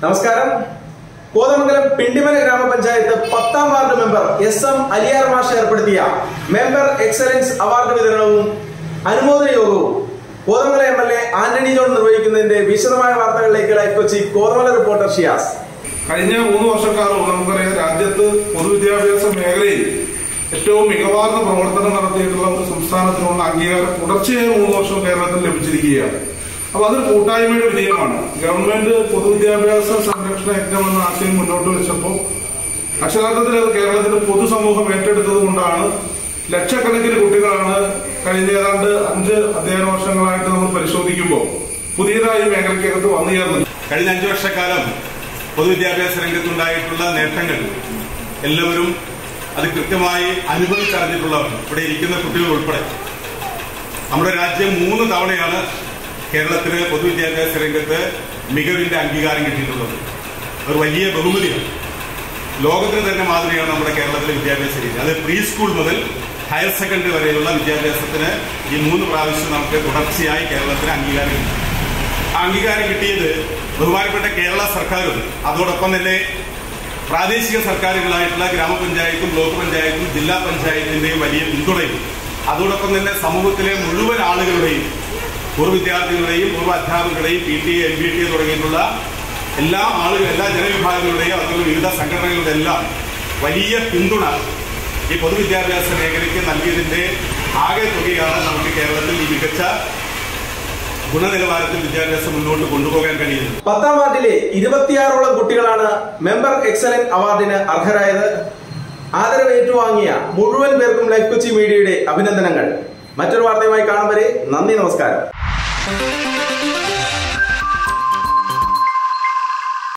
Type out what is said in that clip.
നമസ്കാരം കോതമംഗലം പിണ്ടിമല ഗ്രാമപഞ്ചായത്ത് പത്താം ward member S M Aliyar മാഷ് ഏർപ്പെടുത്തിയ മെമ്പർ എക്സലൻസ് അവാർഡ് വിതരണവും അനുമോദന യോഗവും Kothamangalam M L A Antony John നിർവഹിക്കുന്നതിന്റെ വിശദമായ വാർത്തകളിലേക്ക് ലൈഫ് കൊച്ചി കോതമംഗല റിപ്പോർട്ടർ ഷിയാസ് കഴിഞ്ഞ മൂന്ന് വർഷക്കാലം നമുക്കറിയാം രാജ്യത്ത് പൊതുവിദ്യാഭ്യാസ മേഖലയിൽ ഏറ്റവും മികവാർന്ന പ്രവർത്തനം നടത്തിയിട്ടുള്ള ഒരു സംസ്ഥാനത്തിനുള്ള അംഗീകാരം തുടർച്ചയായി മൂന്ന് വർഷം കേരളത്തിൽ ലഭിച്ചിരിക്കുകയാണ് അപ്പൊ അതൊരു കൂട്ടായ്മയുടെ വിജയമാണ് ഗവൺമെന്റ് പൊതുവിദ്യാഭ്യാസ സംരക്ഷണ യജ്ഞം എന്ന ആശയം മുന്നോട്ട് വെച്ചപ്പോൾ അക്ഷരാർത്ഥത്തിൽ അത് കേരളത്തിലെ പൊതുസമൂഹം ഏറ്റെടുത്തത് കൊണ്ടാണ് ലക്ഷക്കണക്കിന് കുട്ടികളാണ് കഴിഞ്ഞ ഏതാണ്ട് അഞ്ച് അധ്യയന വർഷങ്ങളായിട്ട് നമ്മൾ പരിശോധിക്കുമ്പോൾ പുതിയതായി മേഖലയ്ക്കകത്ത് വന്നു ചേർന്നത് കഴിഞ്ഞ അഞ്ചു വർഷക്കാലം പൊതുവിദ്യാഭ്യാസ രംഗത്തുണ്ടായിട്ടുള്ള നേട്ടങ്ങൾ എല്ലാവരും അത് കൃത്യമായി അനുഭവിച്ചറിഞ്ഞിട്ടുള്ളവർ ഇവിടെ ഇരിക്കുന്ന കുട്ടികൾ ഉൾപ്പെടെ നമ്മുടെ രാജ്യം മൂന്ന് തവണയാണ് കേരളത്തിന് പൊതുവിദ്യാഭ്യാസ രംഗത്ത് മികവിന്റെ അംഗീകാരം കിട്ടിയിട്ടുള്ളത് ഒരു വലിയ ബഹുമതിയാണ് ലോകത്തിന് തന്നെ മാതൃകയാണ് നമ്മുടെ കേരളത്തിലെ വിദ്യാഭ്യാസ രീതി അത് പ്രീ സ്കൂൾ മുതൽ ഹയർ സെക്കൻഡറി വരെയുള്ള വിദ്യാഭ്യാസത്തിന് ഈ മൂന്ന് പ്രാവശ്യം നമുക്ക് തുടർച്ചയായി കേരളത്തിന് അംഗീകാരം കിട്ടി ആ അംഗീകാരം കിട്ടിയത് ബഹുമാനപ്പെട്ട കേരള സർക്കാരും അതോടൊപ്പം തന്നെ പ്രാദേശിക സർക്കാരുകളായിട്ടുള്ള ഗ്രാമപഞ്ചായത്തും ബ്ലോക്ക് പഞ്ചായത്തും ജില്ലാ പഞ്ചായത്തിന്റെയും വലിയ പിന്തുണയും അതോടൊപ്പം തന്നെ സമൂഹത്തിലെ മുഴുവൻ ആളുകളുടെയും പൂർവ്വ വിദ്യാർത്ഥികളുടെയും പൂർവ്വ അധ്യാപകരുടെയും P T M P T തുടങ്ങിയിട്ടുള്ള എല്ലാ ആളുകൾ എല്ലാ ജനവിഭാഗങ്ങളുടെയും അതുപോലെ വിവിധ സംഘടനകളുടെ എല്ലാം വലിയ പിന്തുണ ഈ പൊതുവിദ്യാഭ്യാസ മേഖലയ്ക്ക് നൽകിയതിന്റെ ആകെ തുകയാണ് നമുക്ക് കേരളത്തിൽ ഈ മികച്ച ഗുണനിലവാരത്തിൽ വിദ്യാഭ്യാസം മുന്നോട്ട് കൊണ്ടുപോകാൻ കഴിയുന്നത് പത്താം വാർഡിലെ ഇരുപത്തിയാറോളം കുട്ടികളാണ് മെമ്പർ എക്സലന്റ് അവാർഡിന് അർഹരായത് ആദരവ് ഏറ്റുവാങ്ങിയ മുഴുവൻ പേർക്കും ലൈഫ് കൊച്ചി മീഡിയയുടെ അഭിനന്ദനങ്ങൾ മറ്റൊരു വാർത്തയുമായി കാണും വരെ നന്ദി നമസ്കാരം